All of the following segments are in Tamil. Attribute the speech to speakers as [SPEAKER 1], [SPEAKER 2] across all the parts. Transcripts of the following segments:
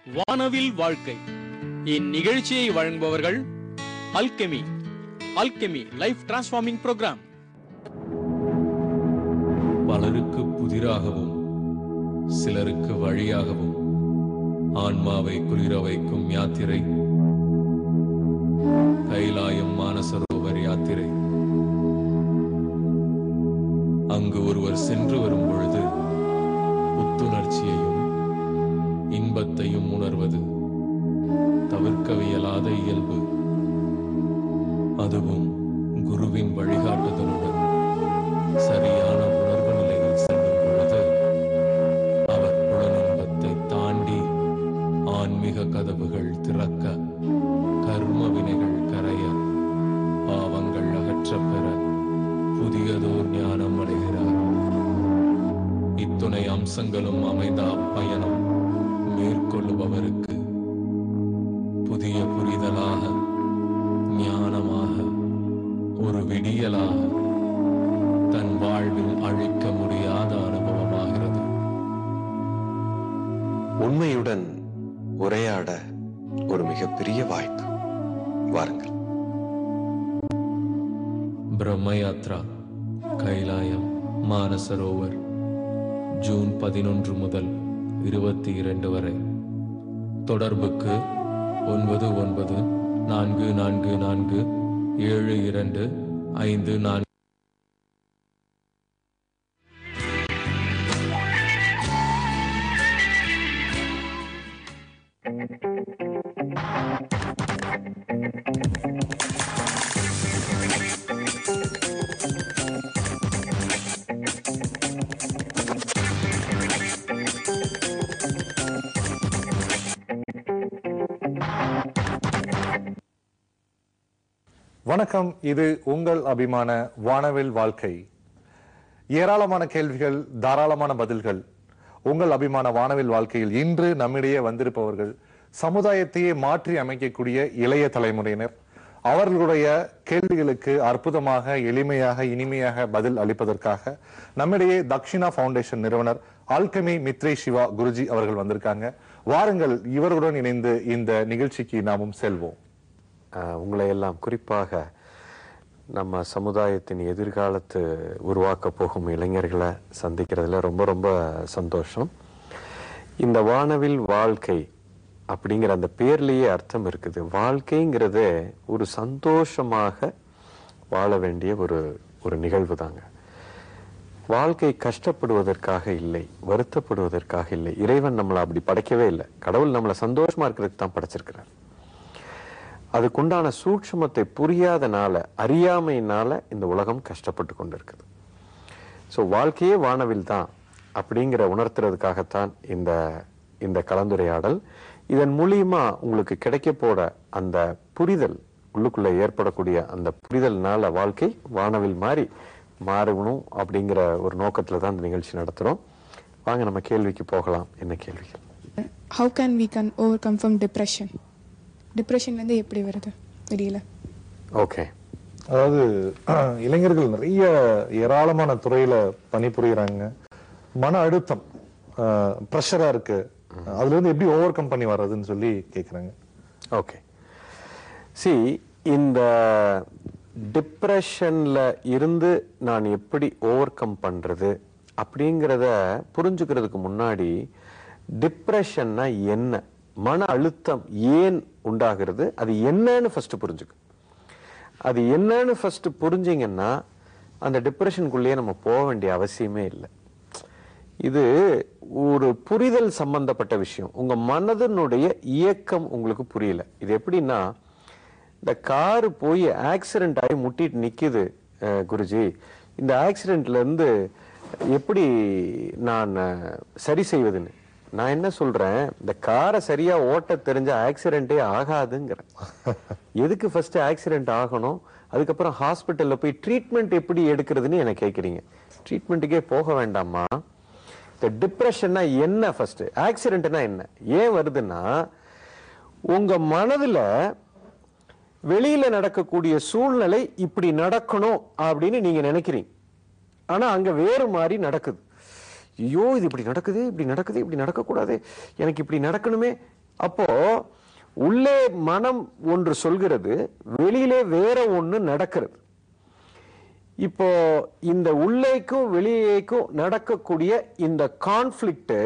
[SPEAKER 1] வானவில் வாழ்க்கை இந்நிகழ்ச்சியை வழங்குபவர்கள் alchemy alchemy life transforming program
[SPEAKER 2] பலருக்கு புதிராகவும் சிலருக்கு வழியாகவும் ஆன்மாவை குளிர வைக்கும் யாத்திரை கைலாயம் மானசரோவர் யாத்திரை அங்கு ஒருவர் சென்று வரும் பொழுது புத்துணர்ச்சியையும் இன்பத்தையும் உணர்வது தவிர்க்கவியலாத இயல்பு அதுவும் குருவின் வழிகாட்டுதலுடன் சரியான உணர்வு நிலையில் செல்லும் பொழுது அவர் புலனின்பத்தை தாண்டி ஆன்மீக கதவுகள் திறக்க கர்ம வினைகள் கரைய பாவங்கள் அகற்றப் பெற புதியதோர் ஞானம் அடைகிறார் இத்துணை அம்சங்களும் அமைந்த அப்பயணம் மேற்கொள்ளுபவருக்கு புதிய புரிதலாக ஞானமாக ஒரு விடியலாக தன் வாழ்வில் அழிக்க முடியாத அனுபவமாகிறது
[SPEAKER 3] உண்மையுடன் உரையாட ஒரு மிகப்பெரிய வாய்ப்பு வாருங்கள்
[SPEAKER 2] பிரம்ம யாத்ரா கைலாயம் மானசரோவர் ஜூன் பதினொன்று முதல் இருபத்தி இரண்டு வரை தொடர்புக்கு ஒன்பது ஒன்பது நான்கு நான்கு நான்கு ஏழு இரண்டு ஐந்து நான்கு
[SPEAKER 4] வணக்கம் இது உங்கள் அபிமான வானவில் வாழ்க்கை ஏராளமான கேள்விகள் தாராளமான பதில்கள் உங்கள் அபிமான வானவில் வாழ்க்கையில் இன்று நம்மிடையே வந்திருப்பவர்கள் சமுதாயத்தையே மாற்றி அமைக்கக்கூடிய இளைய தலைமுறையினர் அவர்களுடைய கேள்விகளுக்கு அற்புதமாக எளிமையாக இனிமையாக பதில் அளிப்பதற்காக நம்மிடையே தக்ஷிணா ஃபவுண்டேஷன் நிறுவனர் ஆல்கமி மித்ரே சிவா குருஜி அவர்கள் வந்திருக்காங்க வாருங்கள் இவர்களுடன் இணைந்து இந்த நிகழ்ச்சிக்கு நாமும் செல்வோம்
[SPEAKER 3] ஆஹ் உங்களை எல்லாம் குறிப்பாக நம்ம சமுதாயத்தின் எதிர்காலத்து உருவாக்க போகும் இளைஞர்களை சந்திக்கிறதுல ரொம்ப ரொம்ப சந்தோஷம் இந்த வானவில் வாழ்க்கை அப்படிங்கிற அந்த பேர்லயே அர்த்தம் இருக்குது வாழ்க்கைங்கிறது ஒரு சந்தோஷமாக வாழ வேண்டிய ஒரு ஒரு நிகழ்வு தாங்க வாழ்க்கை கஷ்டப்படுவதற்காக இல்லை வருத்தப்படுவதற்காக இல்லை இறைவன் நம்மளை அப்படி படைக்கவே இல்லை கடவுள் நம்மளை சந்தோஷமா இருக்கிறதுக்கு தான் படைச்சிருக்கிறார் அதுக்குண்டான சூட்சுமத்தை புரியாதனால அறியாமையினால இந்த உலகம் கஷ்டப்பட்டு கொண்டிருக்குது ஸோ வாழ்க்கையே வானவில் தான் அப்படிங்கிற உணர்த்துறதுக்காகத்தான் இந்த இந்த கலந்துரையாடல் இதன் மூலியமா உங்களுக்கு கிடைக்க போற அந்த புரிதல் உள்ளுக்குள்ள ஏற்படக்கூடிய அந்த புரிதல்னால வாழ்க்கை வானவில் மாதிரி மாறணும் அப்படிங்கிற ஒரு நோக்கத்துல தான் இந்த நிகழ்ச்சி நடத்துறோம் வாங்க நம்ம கேள்விக்கு போகலாம் என்ன கேள்விகள்
[SPEAKER 5] how can we can overcome from depression டிப்ரெஷன்லேருந்து எப்படி வருது வெளியில
[SPEAKER 3] ஓகே
[SPEAKER 4] அதாவது இளைஞர்கள் நிறைய ஏராளமான துறையில பணிபுரியுறாங்க மன அழுத்தம் ப்ரெஷரா இருக்கு அதுல இருந்து எப்படி ஓவர் கம் பண்ணி வர்றதுன்னு சொல்லி கேக்குறாங்க
[SPEAKER 3] ஓகே சி இந்த டிப்ரெஷன்ல இருந்து நான் எப்படி ஓவர் கம் பண்றது அப்படிங்கிறத புரிஞ்சுக்கிறதுக்கு முன்னாடி டிப்ரெஷன்னா என்ன மன அழுத்தம் ஏன் உண்டாகிறது அது என்னன்னு ஃபர்ஸ்ட் புரிஞ்சுக்க அது என்னன்னு ஃபர்ஸ்ட் புரிஞ்சீங்கன்னா அந்த டிப்ரெஷனுக்குள்ளேயே நம்ம போக வேண்டிய அவசியமே இல்லை இது ஒரு புரிதல் சம்பந்தப்பட்ட விஷயம் உங்க மனதினுடைய இயக்கம் உங்களுக்கு புரியல இது எப்படின்னா இந்த காரு போய் ஆக்சிடென்ட் ஆகி முட்டிட்டு நிக்குது அஹ், குருஜி இந்த ஆக்சிடென்ட்ல இருந்து எப்படி நான் அஹ், சரி செய்வதுன்னு நான் என்ன சொல்றேன் இந்த காரை சரியா ஓட்ட தெரிஞ்ச ஆக்சிடென்ட்டே ஆகாதுங்கிறேன் எதுக்கு ஃபர்ஸ்ட் ஆக்சிடென்ட் ஆகணும் அதுக்கப்புறம் ஹாஸ்பிட்டல்ல போய் ட்ரீட்மெண்ட் எப்படி எடுக்கிறதுன்னு என்ன கேக்குறீங்க ட்ரீட்மெண்ட்டுக்கே போக வேண்டாமா இந்த டிப்ரெஷன்னா என்ன ஃபர்ஸ்ட் ஆக்சிடென்ட்னா என்ன ஏன் வருதுன்னா உங்க மனதுல வெளியில நடக்கக்கூடிய சூழ்நிலை இப்படி நடக்கணும் அப்படின்னு நீங்க நினைக்கிறீங்க ஆனா அங்க வேறு மாதிரி நடக்குது ஐயோ இது இப்படி நடக்குது இப்படி நடக்குது இப்படி நடக்கக்கூடாது எனக்கு இப்படி நடக்கணுமே அப்போ உள்ளே மனம் ஒன்று சொல்கிறது வெளியிலே வேற ஒன்று நடக்கிறது இப்போ இந்த உள்ளேக்கும் வெளியேக்கும் நடக்கக்கூடிய இந்த கான்ஃப்ளிக்ட்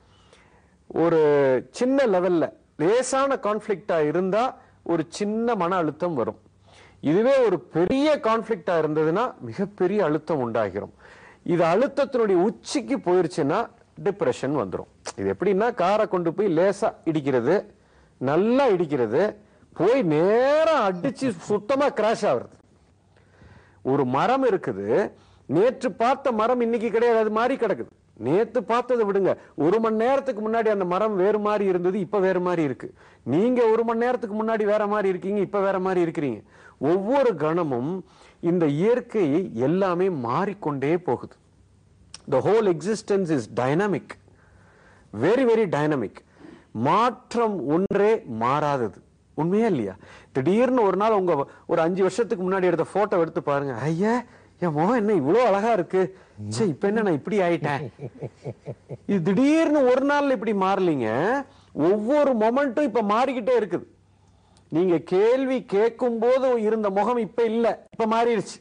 [SPEAKER 3] ஒரு சின்ன லெவல்ல லேசான கான்ஃப்ளிக்டா இருந்தா ஒரு சின்ன மன அழுத்தம் வரும் இதுவே ஒரு பெரிய கான்ஃப்ளிக்டா இருந்ததுன்னா மிகப்பெரிய அழுத்தம் உண்டாகிரும் இது அழுத்தத்தினுடைய உச்சிக்கு போயிருச்சுன்னா டிப்ரெஷன் வந்துடும் இது எப்படின்னா காரை கொண்டு போய் லேசா இடிக்கிறது நல்லா இடிக்கிறது போய் நேரா அடிச்சு சுத்தமா கிராஷ் ஆகுறது ஒரு மரம் இருக்குது நேற்று பார்த்த மரம் இன்னைக்கு கிடையாது அது மாறி கிடக்குது நேத்து பார்த்ததை விடுங்க ஒரு மணி நேரத்துக்கு முன்னாடி அந்த மரம் வேறு மாதிரி இருந்தது இப்ப வேற மாதிரி இருக்கு நீங்க ஒரு மணி நேரத்துக்கு முன்னாடி வேற மாதிரி இருக்கீங்க இப்ப வேற மாதிரி இருக்கிறீங்க ஒவ்வொரு கணமும் இந்த இயற்கை எல்லாமே மாறிக்கொண்டே போகுது the whole existence is dynamic very very dynamic மாற்றம் ஒன்றே மாறாதது உண்மையா இல்லையா திடீர்னு ஒரு நாள் உங்க ஒரு அஞ்சு வருஷத்துக்கு முன்னாடி எடுத்த போட்டோ எடுத்து பாருங்க ஐயா என் முகம் என்ன இவ்வளவு அழகா இருக்கு ச்சே இப்ப என்ன நான் இப்படி ஆயிட்டேன் இது திடீர்னு ஒரு நாள்ல இப்படி மாறலீங்க ஒவ்வொரு மொமெண்ட்டும் இப்ப மாறிக்கிட்டே இருக்குது நீங்க கேள்வி கேட்கும் போது இருந்த முகம் இப்ப இல்ல இப்ப மாறிடுச்சு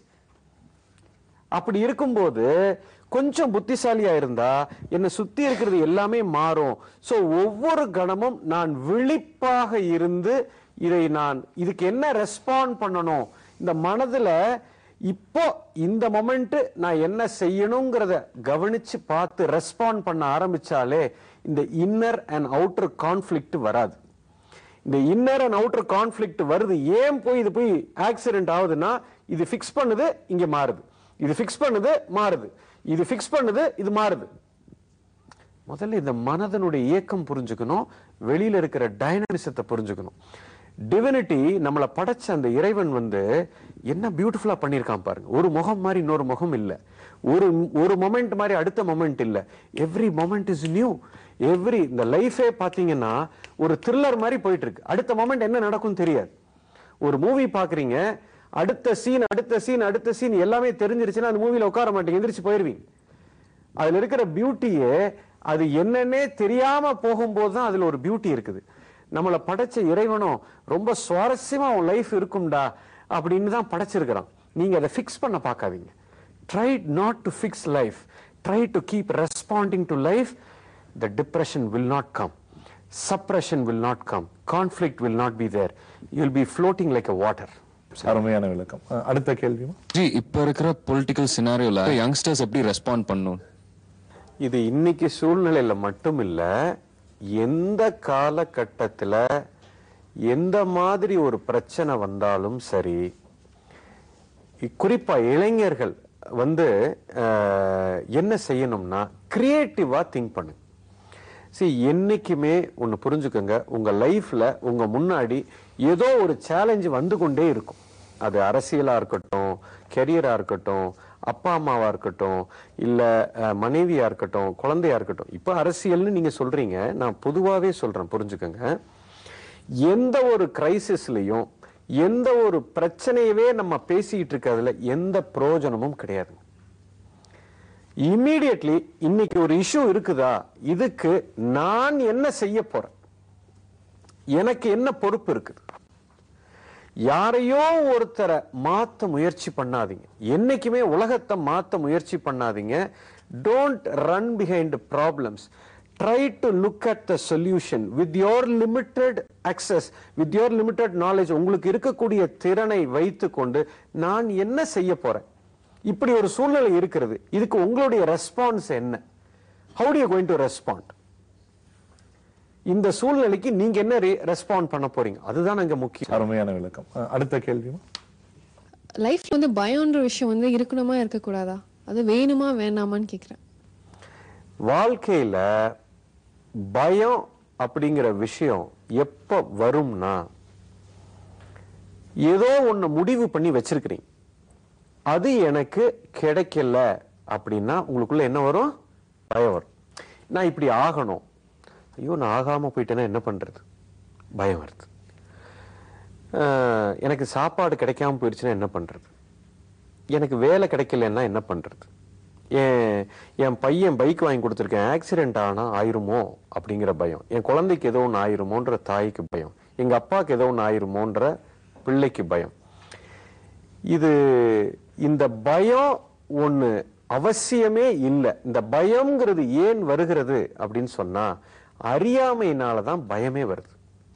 [SPEAKER 3] அப்படி இருக்கும்போது கொஞ்சம் புத்திசாலியா இருந்தா என்னை சுத்தி இருக்கிறது எல்லாமே மாறும் சோ ஒவ்வொரு கணமும் நான் விழிப்பாக இருந்து இதை நான் இதுக்கு என்ன ரெஸ்பாண்ட் பண்ணணும் இந்த மனதுல இப்போ இந்த மொமெண்ட் நான் என்ன செய்யணுங்கிறத கவனிச்சு பார்த்து ரெஸ்பாண்ட் பண்ண ஆரம்பிச்சாலே இந்த இன்னர் அண்ட் அவுட்டர் கான்ஃபிளிக்ட் வராது இந்த இன்னர் அண்ட் அவுட்டர் கான்ஃபிளிக்ட் வருது ஏன் போய் இது போய் ஆக்சிடென்ட் ஆகுதுன்னா இது ஃபிக்ஸ் பண்ணுது இங்க மாறுது இது ஃபிக்ஸ் பண்ணுது மாறுது இது ஃபிக்ஸ் பண்ணுது இது மாறுது முதல்ல இந்த மனதனுடைய இயக்கம் புரிஞ்சுக்கணும் வெளியில இருக்கிற டைனமிசத்தை புரிஞ்சுக்கணும் டிவினிட்டி நம்மளை படைச்ச அந்த இறைவன் வந்து என்ன பியூட்டிஃபுல்லா பண்ணியிருக்கான் பாருங்க ஒரு முகம் மாதிரி இன்னொரு முகம் இல்ல ஒரு ஒரு மொமெண்ட் மாதிரி அடுத்த மொமெண்ட் இல்ல every moment is new every இந்த லைஃபே பாத்தீங்கன்னா ஒரு த்ரில்லர் மாதிரி போயிட்டு இருக்கு அடுத்த மொமெண்ட் என்ன நடக்கும் தெரியாது ஒரு மூவி பாக்குறீங்க அடுத்த சீன் அடுத்த சீன் அடுத்த சீன் எல்லாமே தெரிஞ்சிருச்சுன்னா அந்த மூவில உட்கார மாட்டீங்க எந்திரிச்சு போயிருவீங்க அதுல இருக்கிற பியூட்டியே அது என்னன்னே தெரியாம போகும்போது தான் அதுல ஒரு பியூட்டி இருக்குது நம்மளை படைச்ச இறைவனும் ரொம்ப சுவாரஸ்யமா உன் லைஃப் இருக்கும்டா அப்படின்னு தான் படைச்சிருக்கிறான் நீங்க அதை ஃபிக்ஸ் பண்ண பார்க்காதீங்க try not to fix life try to keep responding to life the depression will not come suppression will not come conflict will not be there you'll be floating like a water
[SPEAKER 4] அருமையான விளக்கம் அஹ் அடுத்த கேள்விமா
[SPEAKER 6] ஜி இப்ப இருக்கிற பொலிட்டிக்கல் சினாரியோல யங்ஸ்டர்ஸ் எப்படி ரெஸ்பாண்ட் பண்ணும்
[SPEAKER 3] இது இன்னைக்கு சூழ்நிலையில மட்டும் இல்ல எந்த காலகட்டத்துல எந்த மாதிரி ஒரு பிரச்சனை வந்தாலும் சரி இ- குறிப்பா இளைஞர்கள் வந்து அஹ், என்ன செய்யணும்னா கிரியேட்டிவா திங்க் பண்ணுங்க see என்னைக்குமே ஒன்னு புரிஞ்சுக்கோங்க உங்க லைஃப்ல உங்க முன்னாடி ஏதோ ஒரு சேலஞ்சு வந்து கொண்டே இருக்கும் அது அரசியலா இருக்கட்டும் கெரியரா இருக்கட்டும் அப்பா அம்மாவா இருக்கட்டும் இல்ல அஹ், மனைவியா இருக்கட்டும் குழந்தையா இருக்கட்டும் இப்ப அரசியல்னு நீங்க சொல்றீங்க நான் பொதுவாவே சொல்றேன் புரிஞ்சுக்கோங்க எந்த ஒரு கிரைசிஸ்லயும் எந்த ஒரு பிரச்சனையவே நம்ம பேசிக்கிட்டு இருக்கிறதுல எந்த பிரயோஜனமும் கிடையாது இம்மீடியட்லி இன்னைக்கு ஒரு இஷ்யூ இருக்குதா இதுக்கு நான் என்ன செய்ய போறேன் எனக்கு என்ன பொறுப்பு இருக்குது யாரையோ ஒருத்தரை மாத்த முயற்சி பண்ணாதீங்க என்னைக்குமே உலகத்தை மாத்த முயற்சி பண்ணாதீங்க don't run behind problems try to look at the solution with your limited access with your limited knowledge உங்களுக்கு இருக்கக்கூடிய திறனை வைத்துக்கொண்டு நான் என்ன செய்ய போறேன் இப்படி ஒரு சூழ்நிலை இருக்கிறது இதுக்கு உங்களுடைய ரெஸ்பான்ஸ் என்ன how do you going to respond இந்த சூழ்நிலைக்கு நீங்க என்ன ரெஸ்பாண்ட் பண்ண போறீங்க அதுதான் அங்க முக்கியம்
[SPEAKER 4] அருமையான விளக்கம் அஹ் அடுத்த கேள்விமா
[SPEAKER 7] லைஃப்ல வந்து பயம்ன்ற விஷயம் வந்து இருக்கணுமா இருக்கக்கூடாதா அது வேணுமா வேணாமான்னு கேக்குறேன்
[SPEAKER 3] வாழ்க்கையில பயம் அப்படிங்கிற விஷயம் எப்ப வரும்னா ஏதோ ஒண்ணு முடிவு பண்ணி வச்சிருக்கிறீங்க அது எனக்கு கிடைக்கல அப்படின்னா உங்களுக்குள்ள என்ன வரும் பயம் வரும் நான் இப்படி ஆகணும் ஐயோ நான் ஆகாம போயிட்டேன்னா என்ன பண்றது பயம் வருது அஹ், எனக்கு சாப்பாடு கிடைக்காம போயிடுச்சுன்னா என்ன பண்றது எனக்கு வேலை கிடைக்கலன்னா என்ன பண்றது என் என் பையன் பைக் வாங்கி கொடுத்துருக்கேன் ஆக்சிடென்ட் ஆனா ஆயிருமோ அப்படிங்கிற பயம் என் குழந்தைக்கு ஏதோ ஒன்று ஆயிருமோன்ற தாய்க்கு பயம் எங்க அப்பாவுக்கு ஏதோ ஒன்று ஆயிருமோன்ற பிள்ளைக்கு பயம் இது இந்த பயம் ஒண்ணு அவசியமே இல்லை இந்த பயம்ங்கிறது ஏன் வருகிறது அப்படின்னு சொன்னா அறியாமையினால தான் பயமே வருது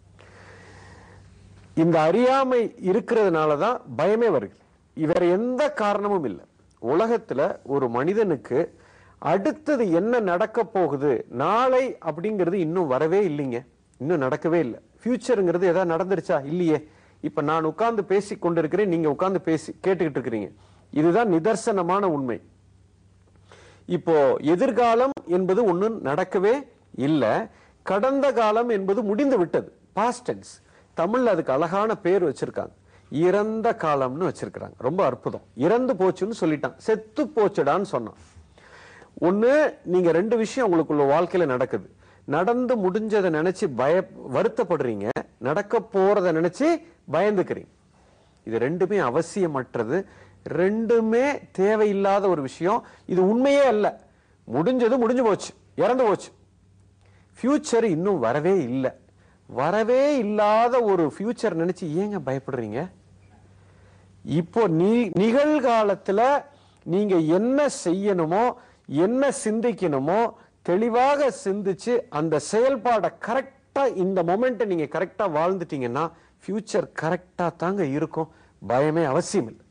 [SPEAKER 3] இந்த அறியாமை இருக்கிறதுனால தான் பயமே வருது வேற எந்த காரணமும் இல்லை உலகத்துல ஒரு மனிதனுக்கு அடுத்தது என்ன நடக்க போகுது நாளை அப்படிங்கிறது இன்னும் வரவே இல்லைங்க இன்னும் நடக்கவே இல்லை ஃபியூச்சருங்கிறது ஏதாவது நடந்துருச்சா இல்லையே இப்ப நான் உட்கார்ந்து பேசி கொண்டிருக்கிறேன் நீங்க உட்கார்ந்து பேசி கேட்டுக்கிட்டு இருக்கிறீங்க இதுதான் நிதர்சனமான உண்மை இப்போ எதிர்காலம் என்பது ஒண்ணு நடக்கவே இல்லை கடந்த காலம் என்பது முடிந்து விட்டது பாஸ்ட் டென்ஸ் தமிழ்ல அதுக்கு அழகான பேர் வச்சிருக்காங்க இறந்த காலம்னு வச்சிருக்கிறாங்க ரொம்ப அற்புதம் இறந்து போச்சுன்னு சொல்லிட்டான் செத்து போச்சுடான்னு சொன்னான் ஒண்ணு நீங்க ரெண்டு விஷயம் உங்களுக்குள்ள வாழ்க்கையில நடக்குது நடந்து முடிஞ்சதை நினைச்சு பய வருத்தப்படுறீங்க நடக்க போறதை நினைச்சு பயந்துக்கிறீங்க இது ரெண்டுமே அவசியமற்றது ரெண்டுமே தேவையில்லாத ஒரு விஷயம் இது உண்மையே அல்ல முடிஞ்சது முடிஞ்சு போச்சு இறந்து போச்சு ஃபியூச்சர் இன்னும் வரவே இல்லை வரவே இல்லாத ஒரு ஃபியூச்சர் நினைச்சு ஏங்க பயப்படுறீங்க இப்போ நீ நிகழ்காலத்துல நீங்க என்ன செய்யணுமோ என்ன சிந்திக்கணுமோ தெளிவாக சிந்திச்சு அந்த செயல்பாடை கரெக்டா இந்த மொமெண்ட்டை நீங்க கரெக்டா வாழ்ந்துட்டீங்கன்னா ஃபியூச்சர் கரெக்டா தாங்க இருக்கும் பயமே அவசியம் இல்லை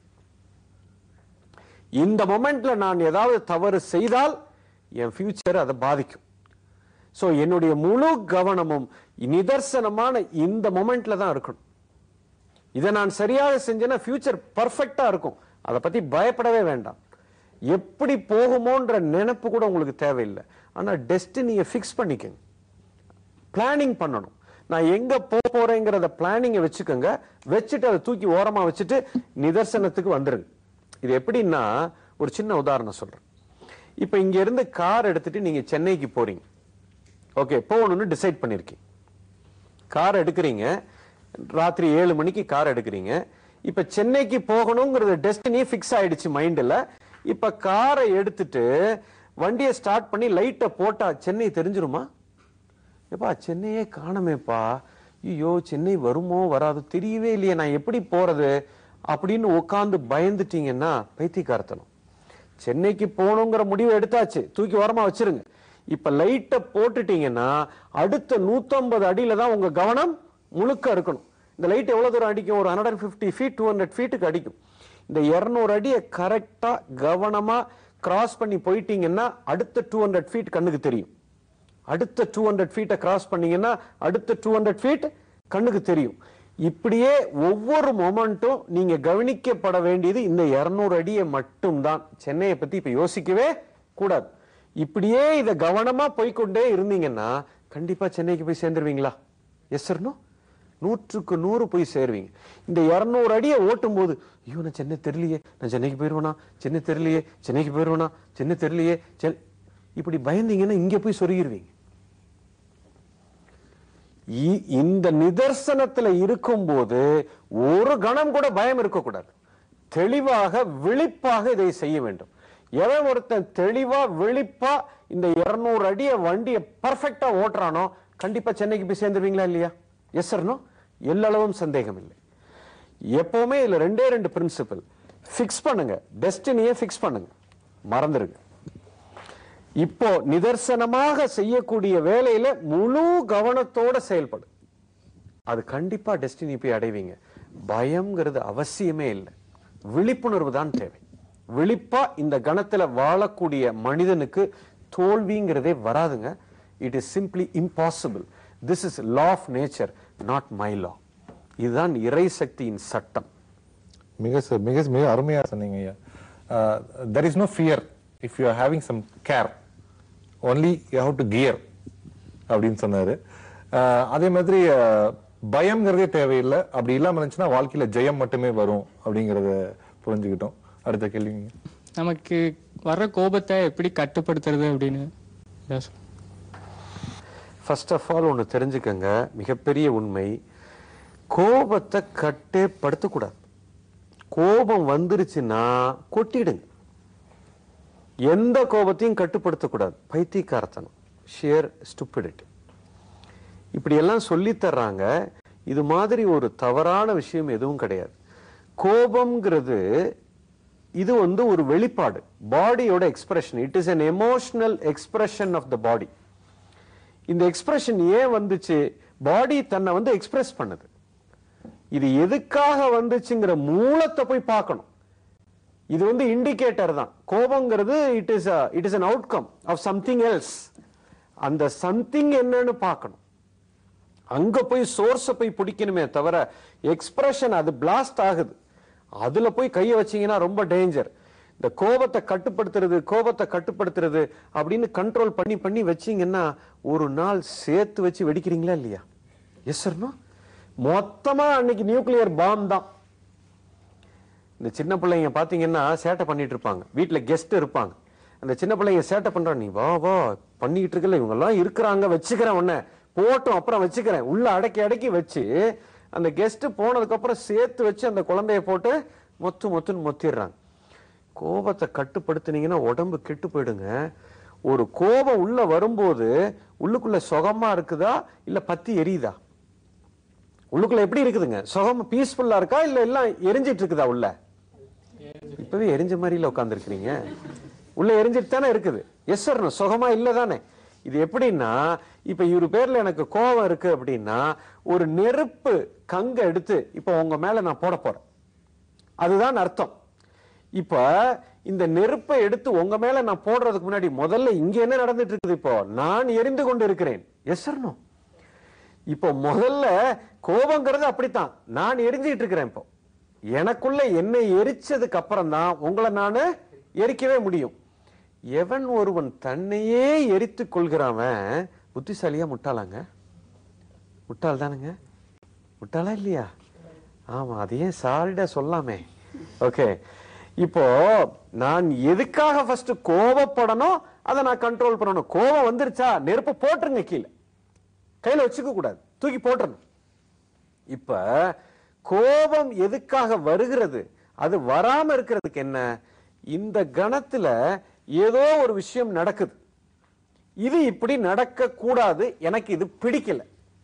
[SPEAKER 3] இந்த மொமெண்ட்ல நான் ஏதாவது தவறு செய்தால் என் ஃபியூச்சர் அதை பாதிக்கும் சோ என்னுடைய முழு கவனமும் நிதர்சனமான இந்த மொமெண்ட்ல தான் இருக்கணும் இதை நான் சரியாக செஞ்சேன்னா ஃபியூச்சர் பர்ஃபெக்டா இருக்கும் அதை பத்தி பயப்படவே வேண்டாம் எப்படி போகுமோன்ற நினைப்பு கூட உங்களுக்கு தேவையில்லை ஆனா டெஸ்டினியை ஃபிக்ஸ் பண்ணிக்கங்க பிளானிங் பண்ணணும் நான் எங்க போக போறேங்கிறத பிளானிங்கை வச்சுக்கோங்க வச்சுட்டு அதை தூக்கி ஓரமா வச்சுட்டு நிதர்சனத்துக்கு வந்துருங்க இது எப்படின்னா ஒரு சின்ன உதாரணம் சொல்றேன் இப்ப இங்க இருந்து கார் எடுத்துட்டு நீங்க சென்னைக்கு போறீங்க ஓகே போகணும்னு டிசைட் பண்ணிருக்கீங்க கார் எடுக்கிறீங்க ராத்திரி ஏழு மணிக்கு கார் எடுக்கிறீங்க இப்ப சென்னைக்கு போகணுங்கிறது டெஸ்டினி ஃபிக்ஸ் ஆயிடுச்சு மைண்ட்ல இப்ப காரை எடுத்துட்டு வண்டியை ஸ்டார்ட் பண்ணி லைட்டை போட்டா சென்னை தெரிஞ்சிருமா ஏப்பா சென்னையே காணமேப்பா ஐயோ சென்னை வருமோ வராதோ தெரியவே இல்லையே நான் எப்படி போறது அப்படின்னு உட்காந்து பயந்துட்டீங்கன்னா பைத்தியக்காரத்தனம் சென்னைக்கு போகணுங்கிற முடிவு எடுத்தாச்சு தூக்கி ஓரமா வச்சிருங்க இப்ப லைட்டை போட்டுட்டீங்கன்னா அடுத்த 150 அடியில தான் உங்க கவனம் முழுக்க இருக்கணும் இந்த லைட் எவ்வளவு தூரம் அடிக்கும் ஒரு hundred fifty feet two hundred ஃபீட்டுக்கு அடிக்கும் இந்த 200 அடியை கரெக்டா கவனமா கிராஸ் பண்ணி போயிட்டீங்கன்னா அடுத்த டூ ஹண்ட்ரட் ஃபீட் கண்ணுக்கு தெரியும் அடுத்த டூ ஹண்ட்ரட் ஃபீட்டை கிராஸ் பண்ணீங்கன்னா அடுத்த டூ ஹண்ட்ரட் ஃபீட் கண்ணுக்கு தெரியும் இப்படியே ஒவ்வொரு மொமெண்ட்டும் நீங்க கவனிக்கப்பட வேண்டியது இந்த 200 அடியை மட்டும்தான் சென்னையை பத்தி இப்ப யோசிக்கவே கூடாது இப்படியே இதை கவனமா போய்க்கொண்டே இருந்தீங்கன்னா கண்டிப்பா சென்னைக்கு போய் சேர்ந்துருவீங்களா எஸ் சார்னோ நூற்றுக்கு நூறு போய் சேருவீங்க இந்த 200 அடியை ஓட்டும் போது ஐயோ நான் சென்னை தெரியலையே நான் சென்னைக்கு போயிருவேனா சென்னை தெரியலையே சென்னைக்கு போயிருவேனா சென்னை தெரியலையே சென் இப்படி பயந்தீங்கன்னா இங்க போய் சொருகிருவீங்க இ- இந்த நிதர்சனத்துல இருக்கும்போது ஒரு கணம் கூட பயம் இருக்கக்கூடாது தெளிவாக விழிப்பாக இதை செய்ய வேண்டும் எவன் ஒருத்தன் தெளிவா விழிப்பா இந்த 200 அடிய வண்டியை பர்ஃபெக்டா ஓட்டுறானோ கண்டிப்பா சென்னைக்கு போய் சேர்ந்துருவீங்களா இல்லையா எஸ் சர்னோ எல்லளவும் சந்தேகம் இல்லை எப்பவுமே இதுல ரெண்டே ரெண்டு பிரின்சிபல் ஃபிக்ஸ் பண்ணுங்க டெஸ்டினியை ஃபிக்ஸ் பண்ணுங்க மறந்துருங்க இப்போ நிதர்சனமாக செய்யக்கூடிய வேலையில முழு கவனத்தோட செயல்படும் அது கண்டிப்பா டெஸ்டினி போய் அடைவீங்க பயம்ங்கிறது அவசியமே இல்லை விழிப்புணர்வு தான் தேவை விழிப்பா இந்த கணத்துல வாழக்கூடிய மனிதனுக்கு தோல்விங்கிறதே வராதுங்க it is simply impossible this is law of nature not my law இதுதான் இறை சக்தியின் சட்டம்
[SPEAKER 4] மிக ச- மிக மிக அருமையா சொன்னீங்க ஐயா there is no fear if you are having some care only you have to care அப்படின்னு சொன்னாரு அஹ், அதே மாதிரி அஹ், பயம்ங்கிறதே தேவையில்லை அப்படி இல்லாம இருந்துச்சுன்னா வாழ்க்கையில ஜெயம் மட்டுமே வரும் அப்படிங்கறத புரிஞ்சுக்கிட்டோம் அடுத்த கேள்விங்க
[SPEAKER 8] நமக்கு வர்ற கோபத்தை எப்படி கட்டுப்படுத்துறது அப்படின்னு ஏதாவது சொல்லுங்க.
[SPEAKER 3] ஃபர்ஸ்ட் ஆஃப் ஆல் ஒன்று தெரிஞ்சுக்கங்க மிகப்பெரிய உண்மை கோபத்தை கட்டே படுத்தக்கூடாது கோபம் வந்துருச்சுன்னா கொட்டிடுங்க எந்த கோபத்தையும் கட்டுப்படுத்தக்கூடாது பைத்தியக்காரத்தனம் ஷியர் ஸ்டூபிடிட்டி இப்படி எல்லாம் சொல்லித் தர்றாங்க இது மாதிரி ஒரு தவறான விஷயம் எதுவும் கிடையாது கோபம்ங்கிறது இது வந்து ஒரு வெளிப்பாடு பாடியோட expression it is an emotional expression of the body இந்த எக்ஸ்பிரஷன் ஏன் வந்துச்சு பாடி தன்னை வந்து எக்ஸ்பிரஸ் பண்ணுது இது எதுக்காக வந்துச்சுங்கிற மூலத்தை போய் பார்க்கணும் இது வந்து இண்டிகேட்டர் தான் கோபங்கிறது it is it is an outcome of something else அந்த சம்திங் என்னன்னு பார்க்கணும் அங்க போய் சோர்ஸை போய் பிடிக்கணுமே தவிர எக்ஸ்பிரஷன் அது பிளாஸ்ட் ஆகுது அதுல போய் கைய வச்சீங்கன்னா ரொம்ப டேஞ்சர் இந்த கோபத்தை கட்டுப்படுத்துறது கோபத்தை கட்டுப்படுத்துறது அப்படின்னு கண்ட்ரோல் பண்ணி பண்ணி வச்சீங்கன்னா ஒரு நாள் சேர்த்து வச்சு வெடிக்கிறீங்களா இல்லையா எஸ் சார்னோ மொத்தமா அன்னைக்கு நியூக்ளியர் பாம் தான் இந்த சின்ன பிள்ளைங்க பாத்தீங்கன்னா சேட்டை பண்ணிட்டு இருப்பாங்க வீட்டுல கெஸ்ட் இருப்பாங்க அந்த சின்ன பிள்ளைங்க சேட்டை பண்றான் நீ வா வா பண்ணிக்கிட்டு இருக்கல இவங்க எல்லாம் இருக்கிறாங்க வச்சுக்கிறேன் உன்னை போட்டும் அப்புறம் வச்சுக்கிறேன் உள்ள அடக்கி அடக்கி வச்சு அந்த கெஸ்ட் போனதுக்கு அப்புறம் சேர்த்து வச்சு அந்த குழந்தைய போட்டு மொத்து மொத்துன்னு மொத்திடுறாங்க கோபத்தை கட்டுப்படுத்துனீங்கன்னா உடம்பு கெட்டு போயிடுங்க ஒரு கோபம் உள்ள வரும்போது உள்ளுக்குள்ள சுகமா இருக்குதா இல்ல பத்தி எரியுதா உள்ளுக்குள்ள எப்படி இருக்குதுங்க சுகம் பீஸ்ஃபுல்லா இருக்கா இல்ல எல்லாம் எரிஞ்சிட்டு இருக்குதா உள்ள இப்பவே எரிஞ்ச மாதிரில உட்காந்துருக்கிறீங்க உள்ள எரிஞ்சிட்டு தானே இருக்குது எஸ் சார் சுகமா இல்ல தானே இது எப்படின்னா இப்ப இவரு பேர்ல எனக்கு கோபம் இருக்கு அப்படின்னா ஒரு நெருப்பு கங்க எடுத்து இப்ப உங்க மேல நான் போட போறேன் அதுதான் அர்த்தம் இப்ப இந்த நெருப்பை எடுத்து உங்க மேல நான் போடுறதுக்கு முன்னாடி முதல்ல இங்க என்ன நடந்துட்டு இருக்குது இப்போ நான் எரிந்து கொண்டு இருக்கிறேன் எஸ் சார் இப்போ முதல்ல கோபங்கிறது அப்படித்தான் நான் எரிஞ்சுக்கிட்டு இருக்கிறேன் இப்போ எனக்குள்ள என்னை எரிச்சதுக்கு அப்புறம் தான் உங்களை நான் எரிக்கவே முடியும் எவன் ஒருவன் தன்னையே எரித்துக் கொள்கிறவன் புத்திசாலியா முட்டாளாங்க முட்டாள் தானுங்க முட்டாளா இல்லையா ஆமா அதையே சாலிடா சொல்லாமே ஓகே இப்போ நான் எதுக்காக ஃபர்ஸ்ட் கோபப்படணும் அதை நான் கண்ட்ரோல் பண்ணணும் கோபம் வந்துருச்சா நெருப்பு போட்டுருங்க கீழே கையில வச்சுக்க கூடாது தூக்கி போட்டுறணும் இப்ப கோபம் எதுக்காக வருகிறது அது வராம இருக்கிறதுக்கு என்ன இந்த கணத்துல ஏதோ ஒரு விஷயம் நடக்குது இது இப்படி நடக்க கூடாது எனக்கு இது பிடிக்கல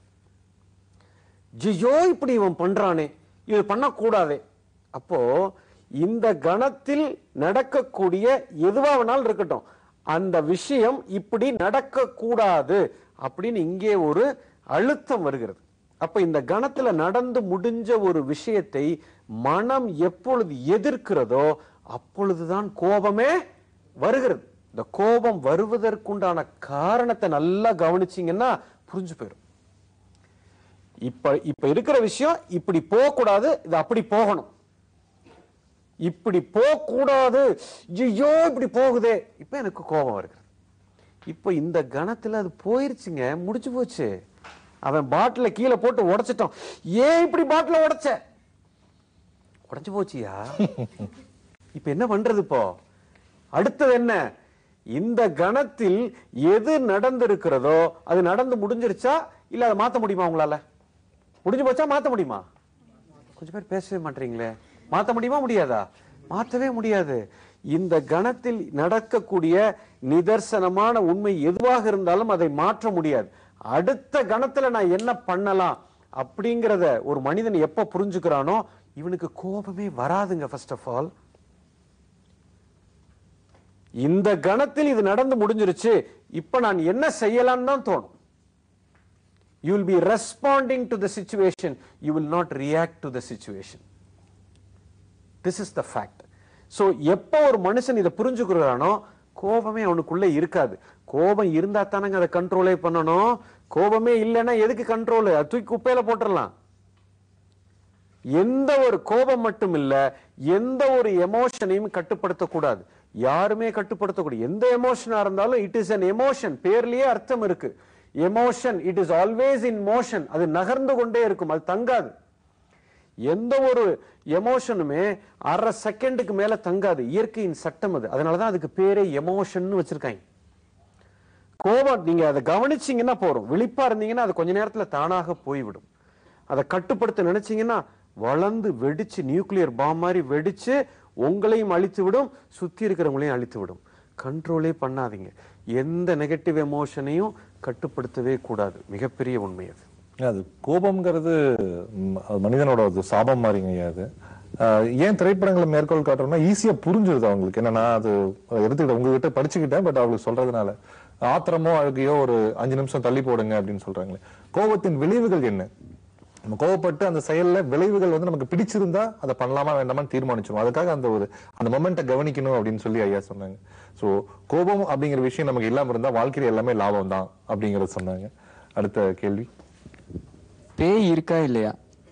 [SPEAKER 3] ஜியோ இப்படி இவன் பண்றானே இது பண்ணக்கூடாதே அப்போ இந்த கணத்தில் நடக்கக்கூடிய எதுவா வேணாலும் இருக்கட்டும் அந்த விஷயம் இப்படி நடக்க கூடாது அப்படின்னு இங்கே ஒரு அழுத்தம் வருகிறது அப்ப இந்த கணத்துல நடந்து முடிஞ்ச ஒரு விஷயத்தை மனம் எப்பொழுது எதிர்க்கிறதோ அப்பொழுதுதான் கோபமே வருகிறது இந்த கோபம் வருவதற்குண்டான காரணத்தை நல்லா கவனிச்சீங்கன்னா புரிஞ்சு போயிடும் இப்ப இப்ப இருக்கிற விஷயம் இப்படி போக கூடாது இது அப்படி போகணும் இப்படி போக கூடாது ஐயோ இப்படி போகுதே இப்ப எனக்கு கோபம் வருகிறது இப்ப இந்த கணத்துல அது போயிருச்சுங்க முடிச்சு போச்சு அவன் பாட்டில கீழே போட்டு உடைச்சிட்டான் ஏன் இப்படி பாட்டில உடைச்ச உடைஞ்சு போச்சியா இப்ப என்ன பண்றது இப்போ அடுத்தது என்ன இந்த கணத்தில் எது நடந்திருக்கிறதோ அது நடந்து முடிஞ்சிருச்சா இல்ல அதை மாத்த முடியுமா உங்களால முடிஞ்சு போச்சா மாத்த முடியுமா கொஞ்சம் பேர் பேசவே மாட்டீங்களே மாத்த முடியுமா முடியாதா மாத்தவே முடியாது இந்த கணத்தில் நடக்கக்கூடிய நிதர்சனமான உண்மை எதுவாக இருந்தாலும் அதை மாற்ற முடியாது அடுத்த கணத்துல நான் என்ன பண்ணலாம் அப்படிங்கறத ஒரு மனிதன் எப்ப புரிஞ்சுக்கிறானோ இவனுக்கு கோபமே வராதுங்க ஃபர்ஸ்ட் ஆஃப் ஆல் இந்த கணத்தில் இது நடந்து முடிஞ்சிருச்சு இப்ப நான் என்ன செய்யலாம்னு தான் தோணும் you will be responding to the situation you will not react to the situation this is the fact so எப்போ ஒரு மனுஷன் இதை புரிஞ்சுக்கிறானோ கோபமே அவனுக்குள்ள இருக்காது கோபம் இருந்தா தானங்க அதை கண்ட்ரோலே பண்ணணும் கோபமே இல்லைன்னா எதுக்கு கண்ட்ரோல் தூக்கி குப்பையில போட்டுடலாம் எந்த ஒரு கோபம் மட்டும் இல்ல எந்த ஒரு எமோஷனையும் கட்டுப்படுத்தக்கூடாது யாருமே கட்டுப்படுத்தக்கூடாது எந்த எமோஷனா இருந்தாலும் இட் இஸ் an எமோஷன் பேர்லயே அர்த்தம் இருக்கு emotion it is always in motion அது நகர்ந்து கொண்டே இருக்கும் அது தங்காது எந்த ஒரு எமோஷனுமே அரை செகண்டுக்கு மேல தங்காது இயற்கையின் சட்டம் அது அதனாலதான் அதுக்கு பேரே எமோஷன் வச்சிருக்காங்க கோபம் நீங்க அதை கவனிச்சீங்கன்னா போறோம் விழிப்பா இருந்தீங்கன்னா அது கொஞ்ச நேரத்துல தானாக போய்விடும் அதை கட்டுப்படுத்த நினைச்சீங்கன்னா வளர்ந்து வெடிச்சு நியூக்ளியர் பாம் மாதிரி வெடிச்சு உங்களையும் அழித்து விடும் சுத்தி இருக்கிறவங்களையும் அழித்து விடும் கண்ட்ரோலே பண்ணாதீங்க எந்த நெகட்டிவ் எமோஷனையும் கட்டுப்படுத்தவே கூடாது மிகப்பெரிய உண்மை அது
[SPEAKER 4] அது கோபம்ங்கிறது ம், அது மனிதனோட ஒரு சாபம் மாதிரிங்க ஐயா அது ஆஹ், ஏன் திரைப்படங்களை மேற்கோள் காட்டுறோம்னா ஈஸியா புரிஞ்சிருது அவங்களுக்கு என்னன்னா அது எடுத்துக்கிட்ட உங்ககிட்ட படிச்சுக்கிட்டேன் பட் அவங்களுக்கு சொல்றதுனால ஆத்திரமோ அழுகையோ ஒரு அஞ்சு நிமிஷம் தள்ளி போடுங்க அப்படின்னு சொல்றாங்களே கோபத்தின் விளைவுகள் என்ன நம்ம கோவப்பட்டு அந்த செயல்ல விளைவுகள் வந்து நமக்கு பிடிச்சிருந்தா அதை பண்ணலாமா வேண்டாமான்னு தீர்மானிச்சிரும் அதுக்காக அந்த ஒரு அந்த மொமெண்ட்டை கவனிக்கணும் அப்படின்னு சொல்லி ஐயா சொன்னாங்க சோ கோபம் அப்படிங்கிற விஷயம் நமக்கு இல்லாம இருந்தா வாழ்க்கையில எல்லாமே லாபம் தான் அப்படிங்கறத சொன்னாங்க அடுத்த கேள்வி
[SPEAKER 8] பேய் இருக்கா இல்லையா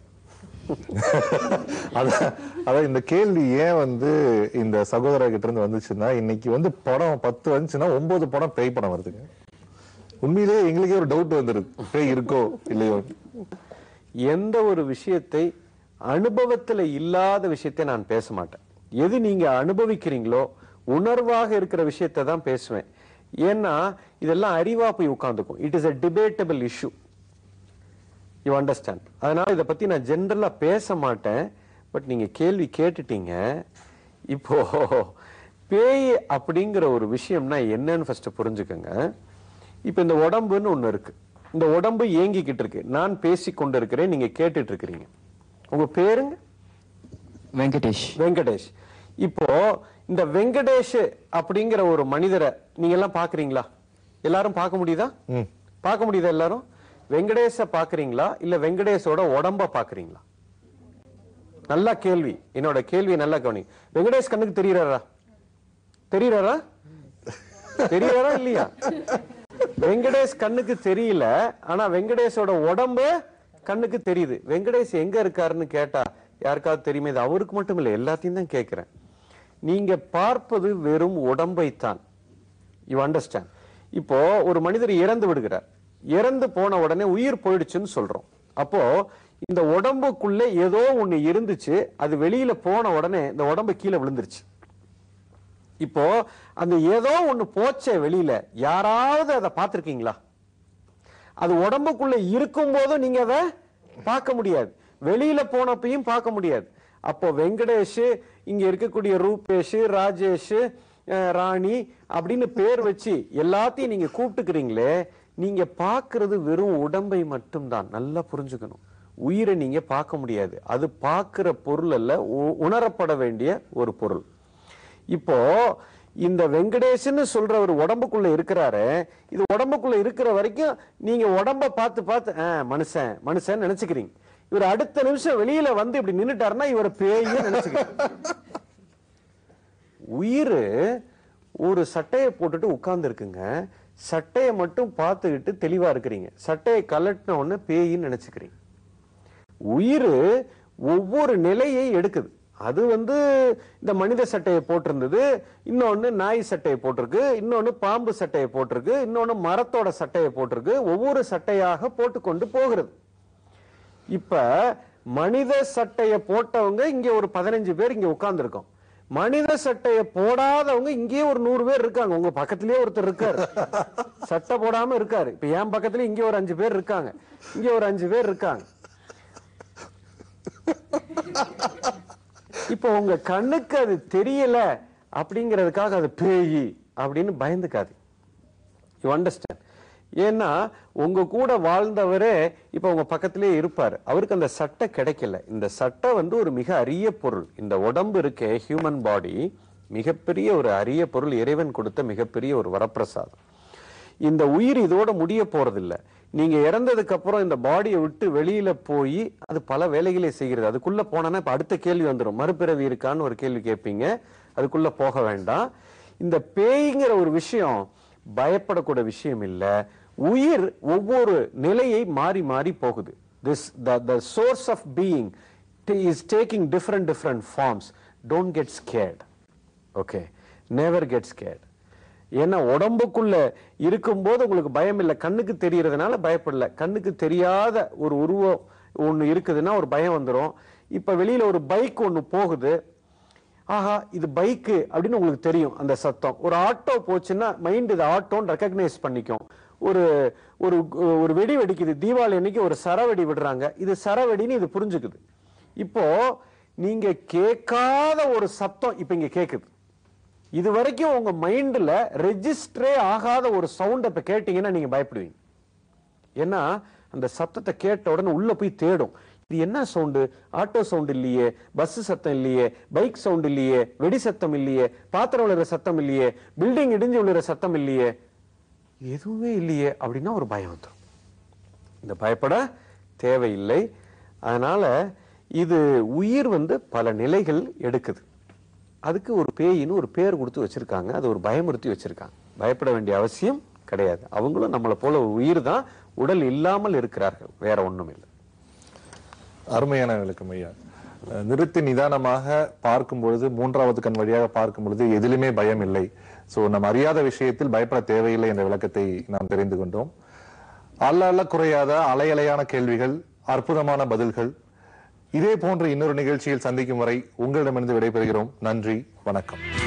[SPEAKER 4] அதான் அதான் இந்த கேள்வி ஏன் வந்து இந்த சகோதரர் கிட்ட இருந்து வந்துச்சுன்னா இன்னைக்கு வந்து படம் பத்து வந்துச்சுன்னா ஒன்பது படம் பேய் படம் வருதுங்க உண்மையிலேயே எங்களுக்கே ஒரு டவுட் வந்துருது பேய் இருக்கோ இல்லையோ
[SPEAKER 3] எந்த ஒரு விஷயத்தை அனுபவத்துல இல்லாத விஷயத்தை நான் பேச மாட்டேன் எது நீங்க அனுபவிக்கிறீங்களோ உணர்வாக இருக்கிற விஷயத்தை தான் பேசுவேன் ஏன்னா இதெல்லாம் அறிவா போய் உட்கார்ந்துக்கும் it is a debatable issue you understand அதனால இதை பத்தி நான் ஜென்ரலா பேச மாட்டேன் பட் நீங்க கேள்வி கேட்டுட்டீங்க இப்போ பேய் அப்படிங்கிற ஒரு விஷயம்னா என்னன்னு ஃபர்ஸ்ட் புரிஞ்சுக்கோங்க இப்போ இந்த உடம்புன்னு ஒண்ணு இருக்கு இந்த உடம்பு இயங்கிக்கிட்டு இருக்கு நான் பேசி கொண்டு இருக்கிறேன் நீங்க கேட்டுட்டு இருக்கிறீங்க உங்க பேருங்க
[SPEAKER 8] வெங்கடேஷ்
[SPEAKER 3] வெங்கடேஷ் இப்போ இந்த வெங்கடேஷ் அப்படிங்கிற ஒரு மனிதரை நீங்க எல்லாம் பாக்குறீங்களா எல்லாரும் பார்க்க முடியுதா
[SPEAKER 4] ம்.
[SPEAKER 3] பார்க்க முடியுதா எல்லாரும் வெங்கடேஷ பாக்குறீங்களா இல்ல வெங்கடேஷோட உடம்ப பாக்குறீங்களா நல்ல கேள்வி என்னோட கேள்வி நல்லா கவனி வெங்கடேஷ் கண்ணுக்கு தெரியறாரா தெரியறாரா தெரியறாரா இல்லையா வெங்கடேஷ் கண்ணுக்கு தெரியல ஆனா வெங்கடேஷோட உடம்பு கண்ணுக்கு தெரியுது வெங்கடேஷ் எங்க இருக்காருன்னு கேட்டா யாருக்காவது தெரியுமே இது அவருக்கு மட்டும் இல்ல எல்லாத்தையும் தான் கேட்கிறேன் நீங்க பார்ப்பது வெறும் உடம்பைத்தான் யூ அண்டர்ஸ்டாண்ட் இப்போ ஒரு மனிதர் இறந்து விடுகிறார் இறந்து போன உடனே உயிர் போயிடுச்சுன்னு சொல்றோம் அப்போ இந்த உடம்புக்குள்ள ஏதோ ஒண்ணு இருந்துச்சு அது வெளியில போன உடனே இந்த உடம்பு கீழே விழுந்துருச்சு இப்போ அந்த ஏதோ ஒண்ணு போச்சே வெளியில யாராவது அதை பார்த்திருக்கீங்களா அது உடம்புக்குள்ள இருக்கும் போதும் நீங்க அதை பார்க்க முடியாது வெளியில போனப்பையும் பார்க்க முடியாது அப்போ வெங்கடேஷ் இங்க இருக்கக்கூடிய ரூபேஷ் ராஜேஷ் அஹ், ராணி அப்படின்னு பேர் வச்சு எல்லாத்தையும் நீங்க கூப்பிட்டுக்கிறீங்களே நீங்க பார்க்கிறது வெறும் உடம்பை மட்டும்தான் நல்லா புரிஞ்சுக்கணும் உயிரை நீங்க பார்க்க முடியாது அது பார்க்கிற பொருள் அல்ல உ- உணரப்பட வேண்டிய ஒரு பொருள் இப்போ இந்த வெங்கடேஷ்னு சொல்ற ஒரு உடம்புக்குள்ள இருக்கிறாரு இது உடம்புக்குள்ள இருக்கிற வரைக்கும் நீங்க உடம்ப பார்த்து பார்த்து "ஆ, மனுஷன் மனுஷன் நினைச்சுக்கிறீங்க இவர் அடுத்த நிமிஷம் வெளியில வந்து இப்படி நின்னுட்டாருன்னா இவர் பேய்னு நினைச்சுக்கிறீங்க உயிர் ஒரு சட்டையை போட்டுட்டு உட்கார்ந்து இருக்குங்க சட்டையை மட்டும் பார்த்துக்கிட்டு தெளிவா இருக்கிறீங்க சட்டையை கலட்டின உடனே பேயின்னு நினைச்சுக்கிறீங்க உயிர் ஒவ்வொரு நிலையை எடுக்குது அது வந்து இந்த மனித சட்டையை போட்டிருந்தது இன்னொன்னு நாய் சட்டையை போட்டிருக்கு இன்னொன்னு பாம்பு சட்டையை போட்டிருக்கு இன்னொன்னு மரத்தோட சட்டையை போட்டிருக்கு ஒவ்வொரு சட்டையாக போட்டுக்கொண்டு போகிறது இப்ப மனித சட்டையை போட்டவங்க இங்க ஒரு பதினஞ்சு பேர் இங்க உட்கார்ந்துருக்கோம் மனித சட்டையை போடாதவங்க இங்கேயே ஒரு நூறு பேர் இருக்காங்க உங்க பக்கத்திலேயே ஒருத்தர் இருக்காரு சட்டை போடாம இருக்காரு இப்ப என் பக்கத்துல இங்க ஒரு அஞ்சு பேர் இருக்காங்க இங்க ஒரு அஞ்சு பேர் இருக்காங்க இப்போ உங்க கண்ணுக்கு அது தெரியல அப்படிங்கிறதுக்காக அது பேயி அப்படின்னு பயந்துக்காது யூ அண்டர்ஸ்டாண்ட் ஏன்னா உங்க கூட வாழ்ந்தவரே இப்ப உங்க பக்கத்திலே இருப்பாரு அவருக்கு அந்த சட்டை கிடைக்கல இந்த சட்டை வந்து ஒரு மிக அரிய பொருள் இந்த உடம்பு இருக்கே ஹியூமன் பாடி மிகப்பெரிய ஒரு அரிய பொருள் இறைவன் கொடுத்த மிகப்பெரிய ஒரு வரப்பிரசாதம் இந்த உயிர் இதோட முடிய போறதில்ல நீங்க இறந்ததுக்கு அப்புறம் இந்த பாடியை விட்டு வெளியில போய் அது பல வேலைகளை செய்கிறது அதுக்குள்ள போனா இப்ப அடுத்த கேள்வி வந்துடும் மறுபிறவி இருக்கான்னு ஒரு கேள்வி கேட்பீங்க அதுக்குள்ள போக வேண்டாம் இந்த பேய்ங்கிற ஒரு விஷயம் பயப்படக்கூடிய விஷயம் இல்ல உயிர் ஒவ்வொரு நிலையை மாறி மாறி போகுது this the source of being is taking different different forms don't get scared okay never get scared ஏன்னா உடம்புக்குள்ள இருக்கும்போது உங்களுக்கு பயம் இல்லை கண்ணுக்கு தெரியறதுனால பயப்படல கண்ணுக்கு தெரியாத ஒரு உருவம் ஒண்ணு இருக்குதுன்னா ஒரு பயம் வந்துடும் இப்ப வெளியில ஒரு பைக் ஒண்ணு போகுது ஆஹா இது பைக்கு அப்படின்னு உங்களுக்கு தெரியும் அந்த சத்தம் ஒரு ஆட்டோ போச்சுன்னா மைண்ட் இது ஆட்டோன்னு ரெக்கக்னைஸ் பண்ணிக்கும் ஒரு ஒரு ஒரு வெடி வெடிக்குது தீபாவளி அன்னைக்கு ஒரு சரவெடி விடுறாங்க இது சரவெடின்னு இது புரிஞ்சுக்குது இப்போ நீங்க கேட்காத ஒரு சத்தம் இப்ப இங்க கேக்குது இது வரைக்கும் உங்க மைண்ட்ல ரெஜிஸ்டரே ஆகாத ஒரு சவுண்ட் இப்ப கேட்டீங்கன்னா நீங்க பயப்படுவீங்க ஏன்னா அந்த சத்தத்தை கேட்ட உடனே உள்ள போய் தேடும் இது என்ன சவுண்டு ஆட்டோ சவுண்ட் இல்லையே பஸ் சத்தம் இல்லையே பைக் சவுண்ட் இல்லையே வெடி சத்தம் இல்லையே பாத்திரம் விழுற சத்தம் இல்லையே பில்டிங் இடிஞ்சு விழுற சத்தம் இல்லையே எதுவுமே இல்லையே அப்படின்னா ஒரு பயம் வந்துடும் இந்த பயப்பட தேவையில்லை அதனால இது உயிர் வந்து பல நிலைகள் எடுக்குது அதுக்கு ஒரு பேயின்னு ஒரு பேர் கொடுத்து வச்சிருக்காங்க அது ஒரு பயமுறுத்தி வச்சிருக்காங்க பயப்பட வேண்டிய அவசியம் கிடையாது அவங்களும் நம்மளை போல ஒரு உயிர் தான் உடல் இல்லாமல் இருக்கிறார்கள் வேற ஒண்ணும் இல்லை
[SPEAKER 4] அருமையான விளக்கம் ஐயா அஹ் நிறுத்தி நிதானமாக பார்க்கும் பொழுது மூன்றாவது கண் வழியாக பார்க்கும் பொழுது எதிலுமே பயம் இல்லை சோ நம்ம அறியாத விஷயத்தில் பயப்பட தேவையில்லை என்ற விளக்கத்தை நாம் தெரிந்து கொண்டோம் அல்ல அல்ல குறையாத அலையலையான கேள்விகள் அற்புதமான பதில்கள் இதே போன்ற இன்னொரு நிகழ்ச்சியில் சந்திக்கும் வரை உங்களிடமிருந்து விடைபெறுகிறோம் நன்றி வணக்கம்